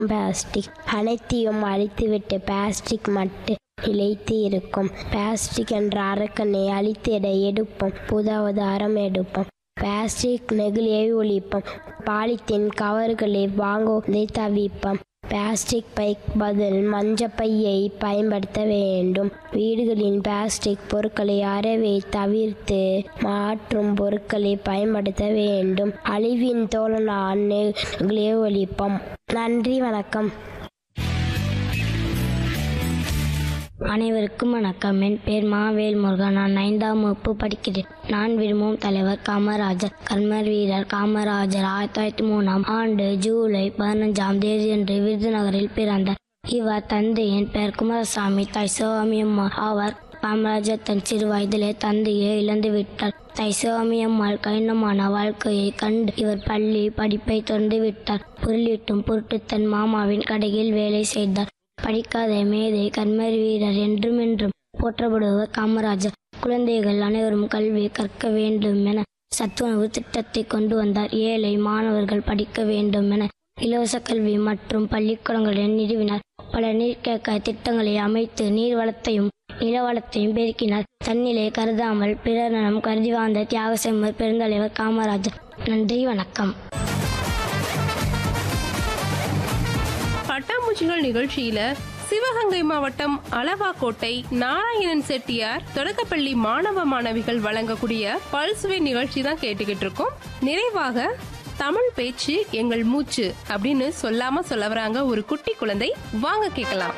plastic அனைத்தையும் அழித்துவிட்டு plastic மட்டும் நிலைத்து இருக்கும் பிளாஸ்டிக் என்ற அரக்கனை அழித்திட எடுப்போம் புதாவது அறம் எடுப்போம் பிளாஸ்டிக் நெகிழியை ஒழிப்போம் பாலித்தீன் கவர்களை வாங்குவதை தவிர்ப்போம் பிளாஸ்டிக் பைக் பதில் மஞ்ச பையை பயன்படுத்த வேண்டும் வீடுகளின் பிளாஸ்டிக் பொருட்களை அறவே தவிர்த்து மாற்றும் பொருட்களை பயன்படுத்த வேண்டும் அழிவின் தோழனான் நெகிழியை ஒழிப்போம் நன்றி வணக்கம் அனைவருக்கும் வணக்கம் என் பேர் மாவேல் முருகன் நான் ஐந்தாம் வகுப்பு படிக்கிறேன் நான் விரும்பும் தலைவர் காமராஜர் கர்மர் வீரர் காமராஜர் ஆயிரத்தி தொள்ளாயிரத்தி மூணாம் ஆண்டு ஜூலை பதினஞ்சாம் தேதியன்று விருதுநகரில் பிறந்தார் இவர் தந்தையின் பெயர் குமாரசாமி தாய் சிவகாமி அம்மா அவர் காமராஜர் தன் சிறு வயதிலே தந்தையை இழந்து விட்டார் தாய் சிவகாமி அம்மாள் கடினமான வாழ்க்கையை கண்டு இவர் பள்ளி படிப்பை தொடர்ந்து விட்டார் பொருளீட்டும் பொருட்டு தன் மாமாவின் கடையில் வேலை செய்தார் படிக்காத மேதை கர்மர் வீரர் என்றும் என்றும் போற்றப்படுவர் காமராஜர் குழந்தைகள் அனைவரும் கல்வி கற்க வேண்டும் என சத்துணவு திட்டத்தை கொண்டு வந்தார் ஏழை மாணவர்கள் படிக்க வேண்டும் என இலவச கல்வி மற்றும் பள்ளிக்கூடங்களை நிறுவினார் பல நீர்க்கேக்க திட்டங்களை அமைத்து நீர் வளத்தையும் நில வளத்தையும் பெருக்கினார் தன்னிலை கருதாமல் பிறர் நலம் கருதி வாழ்ந்த தியாக செம்மர் பெருந்தலைவர் காமராஜர் நன்றி வணக்கம் பட்டாம்பூச்சிகள் நிகழ்ச்சியில சிவகங்கை மாவட்டம் அளவாக்கோட்டை நாராயணன் செட்டியார் தொடக்கப்பள்ளி மாணவ மாணவிகள் வழங்கக்கூடிய பல்சுவை நிகழ்ச்சி தான் கேட்டுக்கிட்டு இருக்கோம் நிறைவாக தமிழ் பேச்சு எங்கள் மூச்சு அப்படின்னு சொல்லாம சொல்ல வராங்க ஒரு குட்டி குழந்தை வாங்க கேட்கலாம்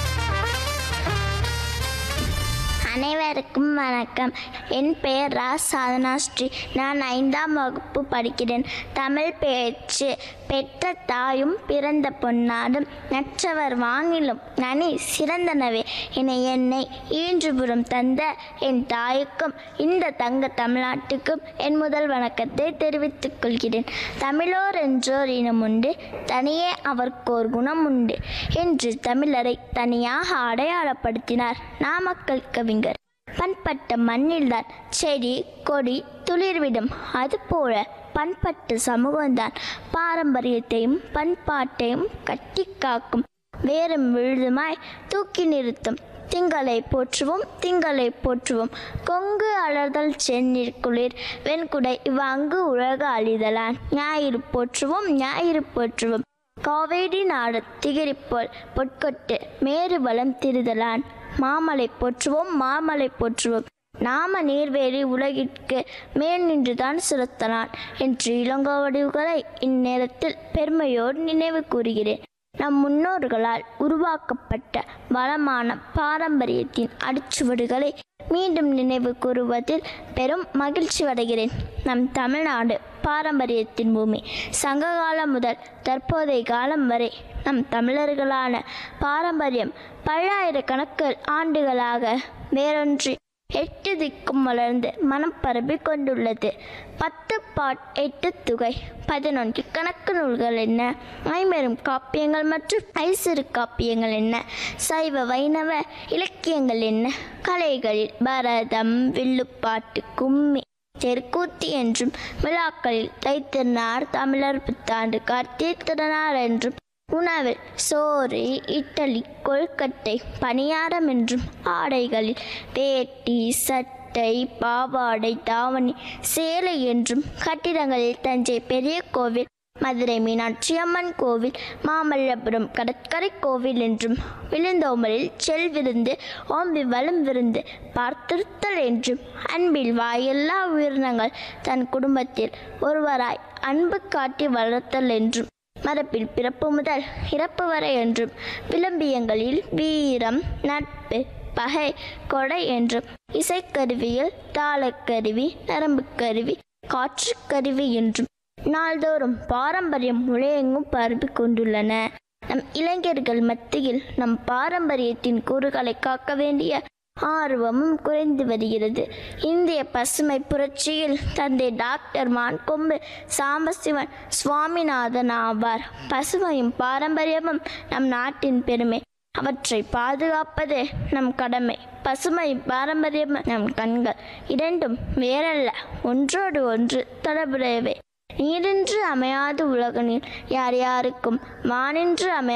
அனைவருக்கும் வணக்கம் என் பெயர் ரா சாதனா ஸ்ரீ நான் ஐந்தாம் வகுப்பு படிக்கிறேன் தமிழ் பேச்சு பெற்ற தாயும் பிறந்த பொன்னாடும் நற்றவர் வாங்கிலும் நனி சிறந்தனவே என என்னை ஈன்றுபுறம் தந்த என் தாய்க்கும் இந்த தங்க தமிழ்நாட்டுக்கும் என் முதல் வணக்கத்தை தெரிவித்துக் கொள்கிறேன் தமிழோர் என்றோர் இனம் உண்டு தனியே அவர்க்கோர் குணம் உண்டு என்று தமிழரை தனியாக அடையாளப்படுத்தினார் நாமக்கல் கவிஞர் பண்பட்ட மண்ணில்தான் செடி கொடி துளிர்விடும் அதுபோல பண்பட்ட சமூகம்தான் பாரம்பரியத்தையும் பண்பாட்டையும் கட்டி காக்கும் வேறும் விழுதுமாய் தூக்கி நிறுத்தும் திங்களை போற்றுவோம் திங்களை போற்றுவோம் கொங்கு அலர்தல் செந்நீர் குளிர் வெண்குடை இவ்வங்கு உலக அழிதலான் ஞாயிறு போற்றுவோம் ஞாயிறு போற்றுவோம் காவேரி நாடு திகிரிப்போல் பொற்கொட்டு மேரு வளம் திருதலான் மாமலை போற்றுவோம் மாமலை போற்றுவோம் நாம நீர்வேலி உலகிற்கு மேல் நின்றுதான் சுரத்தலான் என்று இளங்கோவடிவுகளை இந்நேரத்தில் பெருமையோடு நினைவு கூறுகிறேன் நம் முன்னோர்களால் உருவாக்கப்பட்ட வளமான பாரம்பரியத்தின் அடிச்சுவடுகளை மீண்டும் நினைவு கூறுவதில் பெரும் மகிழ்ச்சி அடைகிறேன் நம் தமிழ்நாடு பாரம்பரியத்தின் பூமி சங்ககாலம் முதல் தற்போதைய காலம் வரை நம் தமிழர்களான பாரம்பரியம் பல்லாயிரக்கணக்கு ஆண்டுகளாக வேறொன்றி எட்டு திக்கும் வளர்ந்து மனம் பரப்பி கொண்டுள்ளது பத்து பாட் எட்டு துகை பதினொன்று கணக்கு நூல்கள் என்ன ஐம்பெரும் காப்பியங்கள் மற்றும் ஐசிறு காப்பியங்கள் என்ன சைவ வைணவ இலக்கியங்கள் என்ன கலைகளில் பரதம் வில்லுப்பாட்டு கும்மி தெருக்கூத்து என்றும் விழாக்களில் தைத்திருநாள் தமிழர் புத்தாண்டு கார்த்திகை திருநாள் என்றும் உணவில் சோறு இட்டலி கொழுக்கட்டை பணியாரம் என்றும் ஆடைகளில் வேட்டி சட்டை பாவாடை தாவணி சேலை என்றும் கட்டிடங்களில் தஞ்சை பெரிய கோவில் மதுரை மீனாட்சி அம்மன் கோவில் மாமல்லபுரம் கடற்கரை கோவில் என்றும் விழுந்தோமலில் செல் விருந்து ஓம்பி வலம் விருந்து பார்த்திருத்தல் என்றும் அன்பில் வாயெல்லா உயிரினங்கள் தன் குடும்பத்தில் ஒருவராய் அன்பு காட்டி வளர்த்தல் என்றும் மரப்பில் பிறப்பு முதல் இறப்பு வரை என்றும் விளம்பியங்களில் வீரம் நட்பு பகை கொடை என்றும் இசைக்கருவியில் தாளக்கருவி நரம்புக்கருவி காற்றுக்கருவி என்றும் நாள்தோறும் பாரம்பரியம் உலகெங்கும் பரப்பி கொண்டுள்ளன நம் இளைஞர்கள் மத்தியில் நம் பாரம்பரியத்தின் கூறுகளை காக்க வேண்டிய ஆர்வமும் குறைந்து வருகிறது இந்திய பசுமை புரட்சியில் தந்தை டாக்டர் மான்கொம்பு சாம்பசிவன் சுவாமிநாதன் ஆவார் பசுமையும் பாரம்பரியமும் நம் நாட்டின் பெருமை அவற்றை பாதுகாப்பது நம் கடமை பசுமை பாரம்பரியம் நம் கண்கள் இரண்டும் வேறல்ல ஒன்றோடு ஒன்று தொடர்புடையவை நீரின்றி அமையாது உலகனில் யார் யாருக்கும் வானின்று அமையாது